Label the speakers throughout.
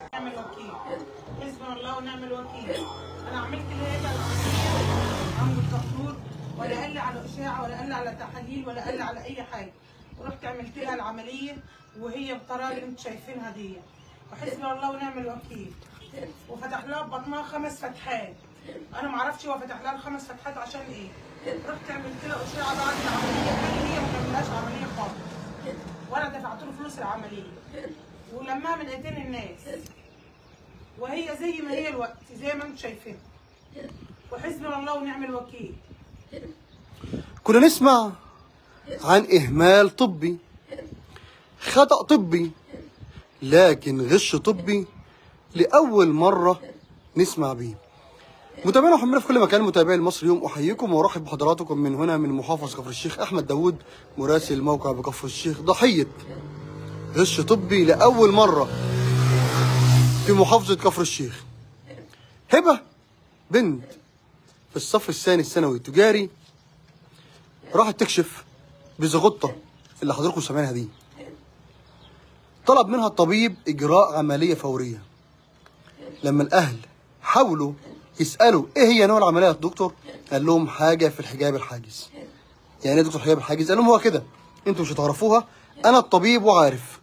Speaker 1: نعم الوكيل حسبنا الله ونعم الوكيل انا عملت اللي هي العمليه عند الدكتور ولا قال لي على اشاعه ولا قال لي على تحاليل ولا قال لي على اي حاجه ورحت عملت لها العمليه وهي بالطريقه اللي انتم شايفينها دي وحسبنا الله ونعم الوكيل وفتح لها بطنها خمس فتحات انا ما اعرفش هو فتح لها الخمس فتحات عشان ايه رحت عملت لها اشعه بعد العمليه قال لي هي ما كملهاش عمليه خالص وانا دفعت له فلوس العمليه ولمها من ايدين الناس وهي زي ما هي الوقت زي ما انتم شايفين وحسبنا الله ونعم الوكيل
Speaker 2: كنا نسمع عن إهمال طبي خطأ طبي لكن غش طبي لأول مرة نسمع بيه متابعينا وحملنا في كل مكان متابعي المصري يوم أحييكم وأرحب بحضراتكم من هنا من محافظ كفر الشيخ أحمد داوود مراسل موقع بكفر الشيخ ضحية غش طبي لأول مرة في محافظة كفر الشيخ هبة بنت في الصف الثاني الثانوي التجاري راحت تكشف بزغطة اللي حضراتكم سامعينها دي طلب منها الطبيب إجراء عملية فورية لما الأهل حاولوا يسألوا إيه هي نوع العملية يا دكتور قال لهم حاجة في الحجاب الحاجز يعني إيه يا دكتور حجاب الحاجز قال لهم هو كده انتوا مش هتعرفوها أنا الطبيب وعارف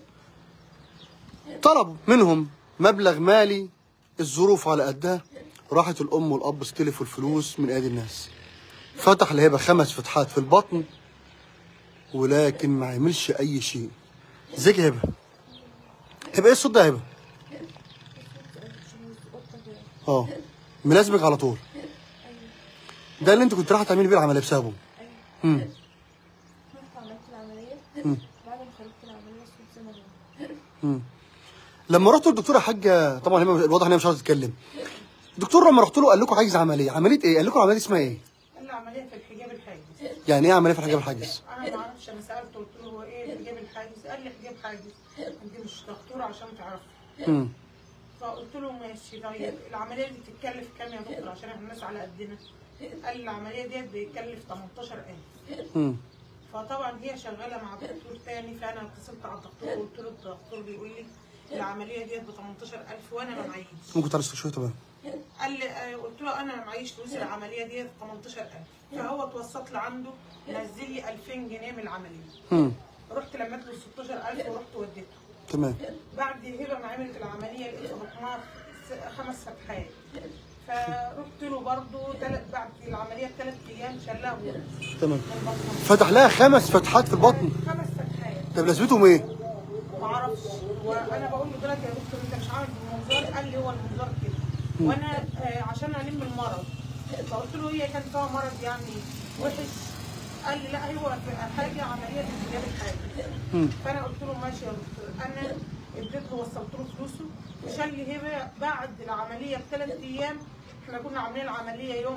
Speaker 2: طلب منهم مبلغ مالي الظروف على قدها راحت الأم والأب استلفوا الفلوس من أيدي الناس فتح لهبة خمس فتحات في البطن ولكن ما عملش أي شيء ازيك يا هبة هبة ايه الصوت ده يا هبة اه ملازمك على طول ده اللي انت كنت رايحه تعملي بيه العمليه بسببه امم
Speaker 3: رحت عملت العملية
Speaker 2: مم.
Speaker 3: بعد ما خلصت العملية صوت زي ما هو.
Speaker 2: امم لما رحتوا للدكتوره حاجه طبعا هي الواضح ان هي مش عاوزه تتكلم الدكتور لما رحت له قال لكم عايز عمليه عمليه ايه قال لكم العمليه اسمها ايه
Speaker 1: قال لي عمليه في الحجاب الحاجز
Speaker 2: يعني ايه عمليه في الحجاب الحاجز
Speaker 1: انا ما اعرفش انا سالته قلت له هو ايه الحجاب الحاجز قال لي حجاب حاجز انت مش دكتوره عشان تعرفي
Speaker 2: امم
Speaker 1: فقلت له ماشي طيب العمليه دي تتكلف كام يا دكتور عشان احنا الناس على قدنا قال لي العمليه ديت بيتكلف 18000
Speaker 2: امم
Speaker 1: فطبعا هي شغاله مع دكتور تاني فانا اتصلت على الدكتور وقلت له الدكتور بيقول لي العمليه ديت ب 18000 وانا ما معيش
Speaker 2: ممكن تعرف شويه تمام
Speaker 1: قال لي آه، قلت له انا ما معيش فلوس العمليه ديت 18000 فهو اتوسط لي عنده نزل لي 2000 جنيه من العمليه
Speaker 2: امم
Speaker 1: رحت لميت له 16000 ورحت وديته
Speaker 2: تمام
Speaker 1: بعد هبه ما عملت العمليه لقيت بطنها س- خمس فتحات فرحت له برضه تلت بعد العمليه بثلاث ايام شلها من
Speaker 2: تمام
Speaker 1: بطنها
Speaker 2: فتح لها خمس فتحات في البطن
Speaker 1: خمس فتحات
Speaker 2: طب لازمتهم ايه
Speaker 1: ما اعرفش وانا بقول له دلوقتي يا دكتور انت مش عامل المنظار قال لي هو المنظار كده وانا آه، عشان الم المرض فقلت له هي كان فيها مرض يعني وحش قال لي لا هو في حاجه عمليه في جاب الحاجه
Speaker 2: امم
Speaker 1: فانا قلت له ماشي يا دكتور انا اديت له وصلت له فلوسه وشال لي هبه بعد العمليه بثلاث ايام احنا كنا عاملين العمليه يوم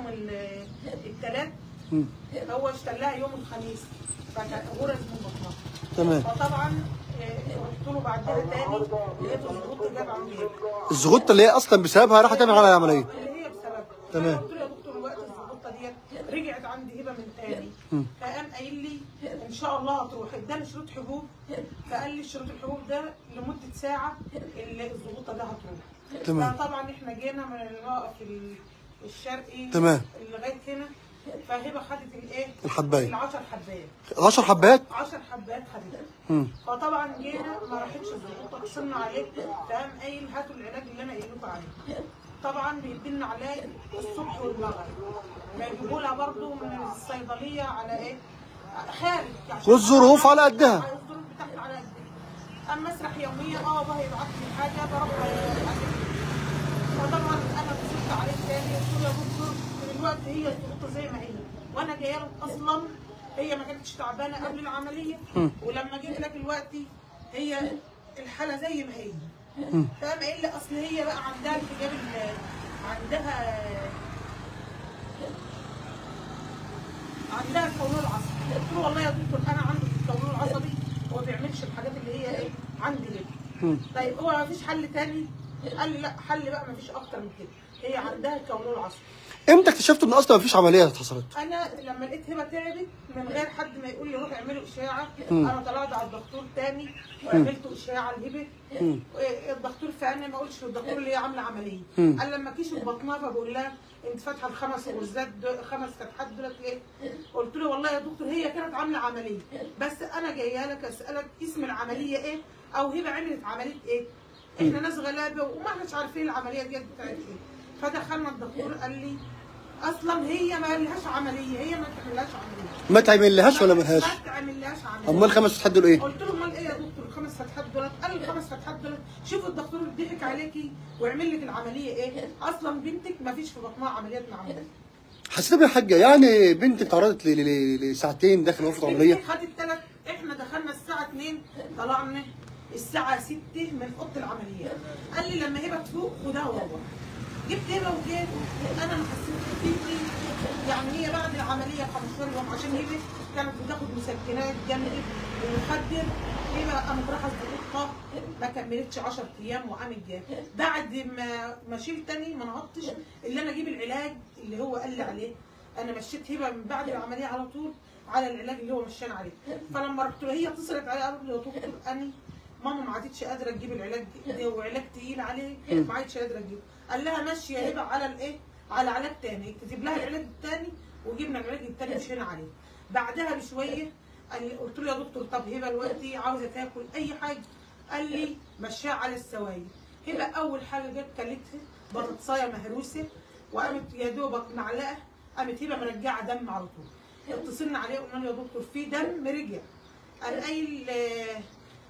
Speaker 1: الثلاث
Speaker 2: امم
Speaker 1: هو اشتلاها يوم الخميس فكان غرز من بطنها
Speaker 2: تمام
Speaker 1: فطبعا آه، قلت له بعدها تاني لقيت الضغوط جاب عمليه
Speaker 2: الزغطه اللي هي اصلا بسببها راحت تعمل على العمليه
Speaker 1: اللي هي بسبب
Speaker 2: تمام.
Speaker 1: قلت له يا دكتور الوقت الضغوطه ديت رجعت عندي هبه من تاني
Speaker 2: مم.
Speaker 1: فقام قايل لي ان شاء الله هتروح اداني شريط حبوب فقال لي شريط الحبوب ده لمده ساعه اللي الضغوطه ده هتروح
Speaker 2: تمام.
Speaker 1: فطبعا احنا جينا من الموقف ال- الشرقي
Speaker 2: تمام.
Speaker 1: لغايه هنا فهبه خدت الايه؟
Speaker 2: الحباية.
Speaker 1: ال 10 حبايات
Speaker 2: 10 حبات
Speaker 1: 10 حبات خدتها
Speaker 2: امم
Speaker 1: فطبعا جينا ما راحتش الضغوطه اتصلنا عليه فقام قايل هاتوا العلاج اللي انا قايل لكم عليه طبعا بيدينا علاج الصبح والمغرب بيجيبوا لها برضه من الصيدليه على ايه خارج عشان-
Speaker 2: والظروف على قدها.
Speaker 1: الظروف بتاعتي على قدها اما اسرح يوميا اه بابا يبعت لي حاجه بروح أجيب. فطبعا انا اتصلت عليه تاني قلت له يا دكتور دلوقتي هي الضغوطه زي ما هي وانا جايه لك اصلا هي ما كانتش تعبانه قبل العمليه ولما جيت لك دلوقتي هي الحاله زي ما هي فقام قايل لي اصل هي بقى عندها الحجاب ال- عندها عندها القولون العصبي قلت له والله يا دكتور انا عندي القولون العصبي وما بيعملش الحاجات اللي هي ايه عندي ليه طيب هو ما فيش حل تاني قال لي لا حل بقى مفيش اكتر من كده هي عندها كونول العصب
Speaker 2: امتى اكتشفت ان اصلا مفيش عمليه حصلت
Speaker 1: انا لما لقيت هبه تعبت من غير حد ما يقول لي روح اعملوا اشاعه انا طلعت على الدكتور تاني وعملت اشاعه لهبه الدكتور فانا ما قلتش للدكتور اللي هي عامله عمليه قال لما كشف بطنها فبقول لها انت فاتحه الخمس غرزات دول خمس فتحات دولت ليه؟ قلت له والله يا دكتور هي كانت عامله عمليه بس انا جايه لك اسالك اسم العمليه ايه او هبه عملت عمليه ايه؟ احنا ناس غلابه وما احناش عارفين العمليه دي بتاعت ايه فدخلنا الدكتور قال لي اصلا هي ما لهاش عمليه هي ما تعملهاش عمليه
Speaker 2: ما تعملهاش ولا ملهاش
Speaker 1: ما تعملهاش عمليه
Speaker 2: امال الخمس فتحات دول ايه
Speaker 1: قلت له امال ايه يا دكتور الخمس فتحات دولت قال لي الخمس فتحات دولت شوف الدكتور ضحك عليكي وعمل لك العمليه ايه اصلا بنتك ما فيش في بطنها عمليات معموله
Speaker 2: حسيت يا حاجه يعني بنتي اتعرضت ل- ل- لساعتين داخل غرفه عمليه
Speaker 1: بنتي خدت ثلاث احنا دخلنا الساعه 2 طلعنا الساعه 6 من اوضه العمليات قال لي لما هبه تفوق خدها وروح جبت هبه وجيت انا ما حسيتش بيكي يعني هي بعد العمليه 15 يوم عشان هبه كانت بتاخد مسكنات جنب ومخدر هبه قامت راحت بتوضها ما كملتش 10 ايام وقامت جايه بعد ما ما شيل تاني ما نهضتش اللي انا اجيب العلاج اللي هو قال لي عليه انا مشيت هبه من بعد العمليه على طول على العلاج اللي هو مشان عليه فلما رحت له هي اتصلت عليا قالت لي يا دكتور اني ماما ما عادتش قادره تجيب العلاج ده وعلاج تقيل عليه ما عادش قادره تجيبه قال لها ماشيه هبه على الايه على علاج تاني اكتب لها العلاج التاني وجبنا العلاج التاني مشينا عليه بعدها بشويه قال لي قلت له يا دكتور طب هبه دلوقتي عاوزه تاكل اي حاجه قال لي مشاها على السوايل هبه اول حاجه جت كلتها بطاطسايه مهروسه وقامت يا دوبك معلقه قامت هبه مرجعه دم على طول اتصلنا عليه قلنا له يا دكتور في دم رجع قال قايل آه،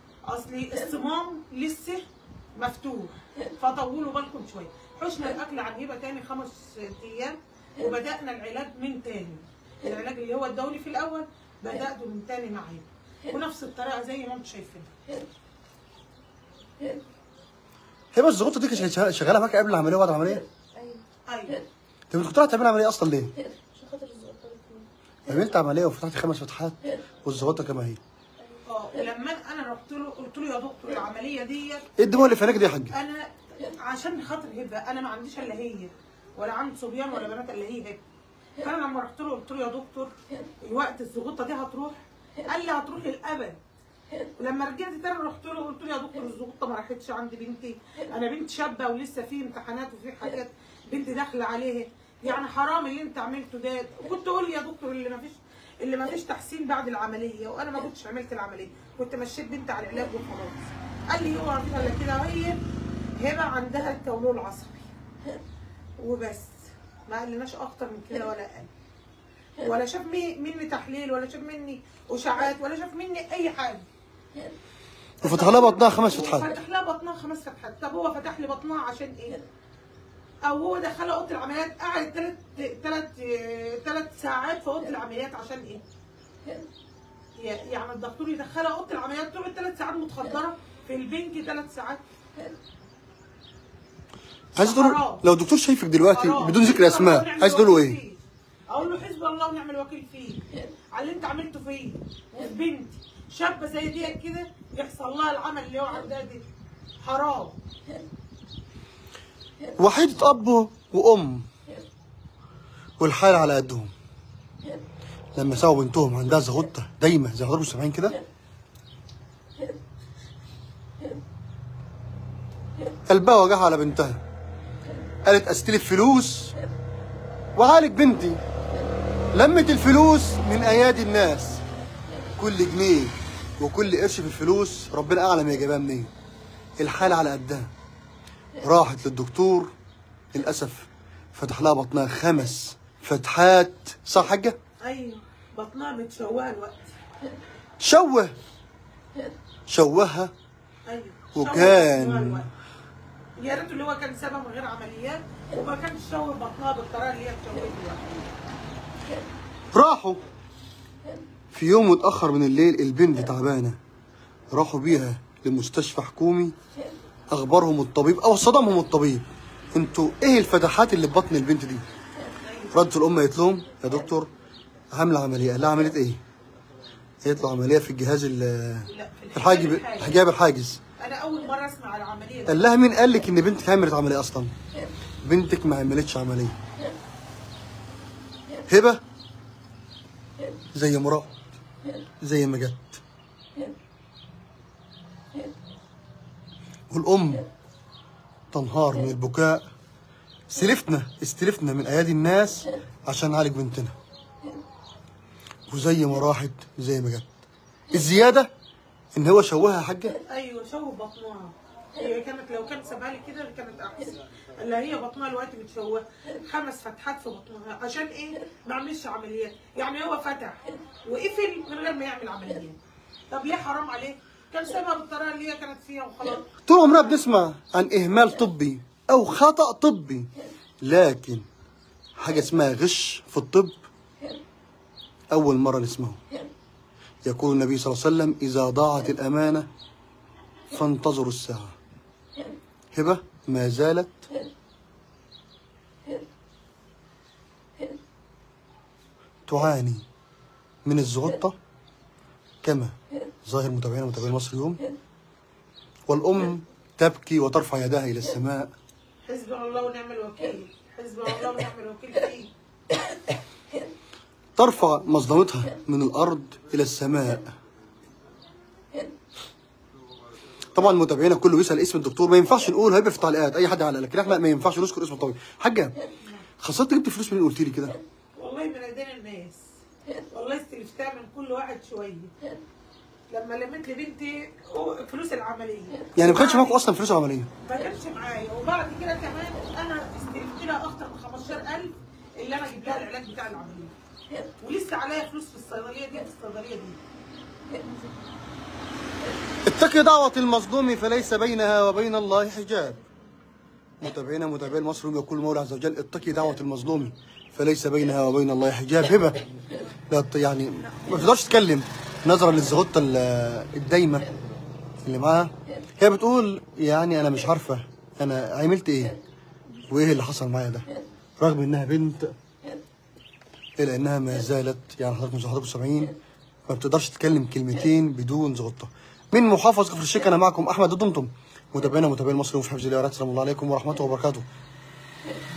Speaker 1: اصلي الصمام لسه مفتوح فطولوا بالكم شويه حشنا الاكل عن هبه تاني خمس ايام وبدانا العلاج من تاني العلاج اللي هو الدوري في الاول بداته من تاني مع هبه ونفس الطريقه زي ما انتم شايفين
Speaker 2: هي بس الزغطه دي كانت شغاله- شغاله معاك قبل العمليه وبعد العمليه
Speaker 3: ايوه
Speaker 1: ايوه
Speaker 2: طب انت كنت رايح تعمل عمليه اصلا ليه؟
Speaker 3: عشان خاطر الزقطه دي
Speaker 2: عملت عمليه وفتحت خمس فتحات والزغطه كما هي
Speaker 1: اه ولما انا رحت له قلت له يا دكتور العمليه ديت
Speaker 2: ايه الدموع اللي في عينيك دي يا حاج؟
Speaker 1: انا عشان خاطر هبه انا ما عنديش الا هي ولا عندي صبيان ولا بنات الا هي هبه فانا لما رحت له قلت له يا دكتور الوقت الزغوطه دي هتروح قال لي هتروح للابد ولما رجعت تاني رحت له قلت له يا دكتور الزغوطه ما راحتش عند بنتي انا بنت شابه ولسه في امتحانات وفي حاجات بنتي داخله عليها يعني حرام اللي انت عملته ده وكنت تقول لي يا دكتور اللي ما فيش اللي ما فيش تحسين بعد العمليه وانا ما كنتش عملت العمليه كنت مشيت بنتي على العلاج وخلاص قال لي هو مفيش الا كده وهي هبه عندها الكولون العصبي وبس ما قالناش اكتر من كده ولا قال ولا شاف مي- مني تحليل ولا شاف مني اشاعات ولا شاف مني اي حاجه
Speaker 2: وفتح لها بطنها خمس فتحات
Speaker 1: فتح لها بطنها خمس فتحات طب هو فتح لي بطنها عشان ايه؟ او هو دخلها اوضه العمليات قعد ثلاث ثلاث ثلاث ساعات في اوضه العمليات عشان ايه؟ يعني الدكتور يدخلها اوضه العمليات تقعد ثلاث ساعات متخدره في البنك ثلاث ساعات
Speaker 2: عايز تقول
Speaker 1: حرام.
Speaker 2: لو الدكتور شايفك دلوقتي
Speaker 1: حرام.
Speaker 2: بدون ذكر
Speaker 1: حسبي
Speaker 2: اسماء
Speaker 1: الله ونعم
Speaker 2: عايز تقول له
Speaker 1: الوكيل
Speaker 2: ايه؟
Speaker 1: فيه. اقول له حسبي الله ونعم الوكيل فيه على اللي انت عملته فيه وفي بنتي شابه زي دي كده يحصل لها العمل اللي هو عندها دي حرام
Speaker 2: وحيدة اب وام والحال على قدهم لما سابوا بنتهم عندها زغطه دايما زي حضرتك سامعين كده قلبها وجعها على بنتها قالت استلف فلوس وعالج بنتي لمت الفلوس من ايادي الناس كل جنيه وكل قرش في الفلوس ربنا اعلم هي جايبها منين الحال على قدها راحت للدكتور للاسف فتح لها بطنها خمس فتحات صح يا حاجه
Speaker 1: ايوه بطنها متشوهه الوقت
Speaker 2: شوه شوهها
Speaker 1: ايوه
Speaker 2: وكان-
Speaker 1: شوه بطنها الوقت. يا ريت اللي هو كان سبب من غير عمليات وما كانش شوه بطنها بالطريقه اللي هي اتشوهت الوقت
Speaker 2: راحوا في يوم متأخر من الليل البنت تعبانة راحوا بيها لمستشفى حكومي أخبرهم الطبيب أو صدمهم الطبيب انتوا ايه الفتحات اللي في بطن البنت دي ردت الأم قالت لهم يا دكتور عاملة عملية قال لها عملية ايه قالت له عملية في الجهاز ال-
Speaker 1: لا
Speaker 2: الحاجب الحجاب الحاجز
Speaker 1: انا اول مره اسمع على العمليه دي
Speaker 2: قال لها مين قال لك ان بنتك عملت عمليه اصلا بنتك ما عملتش عمليه هبه زي مراد زي ما جت والام تنهار من البكاء سلفتنا استلفنا من ايادي الناس عشان نعالج بنتنا وزي ما راحت زي ما جت الزياده ان هو شوهها يا حاجه
Speaker 1: ايوه شو بطنها هي كانت لو كانت سابها لي كده كانت احسن اللي هي بطنها دلوقتي متشوهه خمس فتحات في بطنها عشان ايه ما عملش عمليات يعني هو فتح وقفل من غير ما يعمل عمليات طب ليه حرام عليه كان سابها بالطريقه اللي هي كانت فيها وخلاص
Speaker 2: طول عمرنا بنسمع عن اهمال طبي او خطا طبي لكن حاجه اسمها غش في الطب اول مره نسمعه يقول النبي صلى الله عليه وسلم اذا ضاعت الامانه فانتظروا الساعه هبه ما زالت تعاني من الزغطه كما ظاهر متابعينا ومتابعين مصر اليوم والأم تبكي وترفع يدها إلى السماء
Speaker 1: حسبنا الله ونعم الوكيل حسبنا الله ونعم الوكيل فيه
Speaker 2: ترفع مظلمتها من الأرض إلى السماء طبعا متابعينا كله يسأل اسم الدكتور ما ينفعش نقول هيبقى في التعليقات أي حد علق لكن احنا ما ينفعش نذكر اسم الطبيب حاجة خاصة جبت فلوس منين قلت لي كده
Speaker 1: والله من ايدين الناس والله استلفتها من كل واحد شويه لما لميت لبنتي فلوس العمليه
Speaker 2: يعني ما كانش معاكم أصلا فلوس عملية
Speaker 1: ما كانش معايا وبعد كده كمان انا استلفت لها اكتر من 15000 اللي انا اجيب لها العلاج بتاع العمليه ولسه عليا فلوس في الصيدليه دي في الصيدليه دي
Speaker 2: اتقي دعوة المظلوم فليس بينها وبين الله حجاب متابعينا متابعي مصر يقول المولى عز وجل اتقي دعوة المظلوم فليس بينها وبين الله حجاب هبة لا ت- يعني ما تقدرش تتكلم نظرا للزغطة ال- الدايمة اللي معاها هي بتقول يعني انا مش عارفة انا عملت ايه وايه اللي حصل معايا ده رغم انها بنت الا انها ما زالت يعني حضرتك مش حضرتك 70 ما بتقدرش تتكلم كلمتين بدون زغطه من محافظ كفر الشيخ انا معكم احمد الضمطم متابعينا متابعي المصري وفي حفظ الله ورحمه الله عليكم ورحمته وبركاته